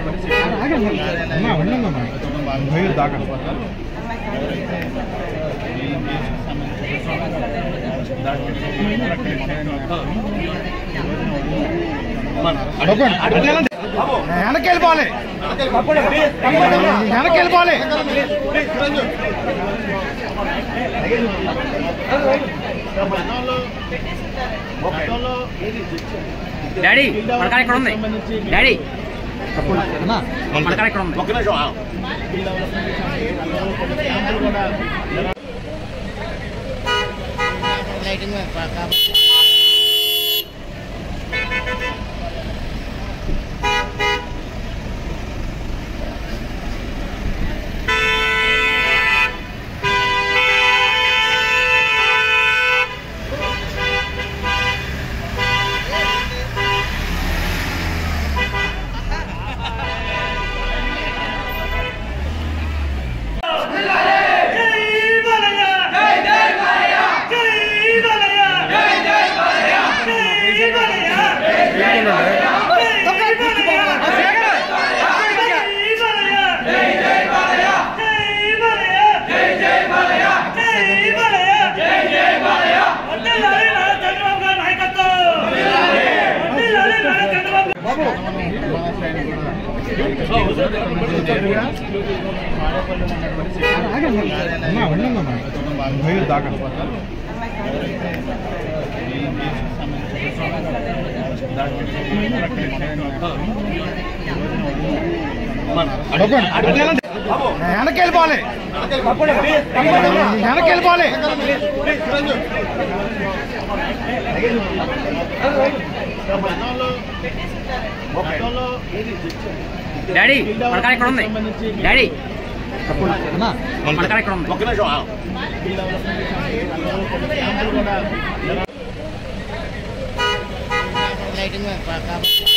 అమ్మా ఉండంగమ్మా భయం దాకా వెనక్కి వెళ్ళిపోవాలి వెనక్కి వెళ్ళిపోవాలి డాడీ మన కాడ ఇక్కడ ఉంది డాడీ మన కాడ ఇక్కడ ఉంది అమ్మా ఉండంగమ్మా భయం దాకా వెనక్కి వెళ్ళిపోవాలి వెనక్కి వెళ్ళిపోవాలి డాడీ మన కాడ ఇక్కడ ఉంది డాడీ మన కాడ ఇక్కడ ఉంది లైటింగ్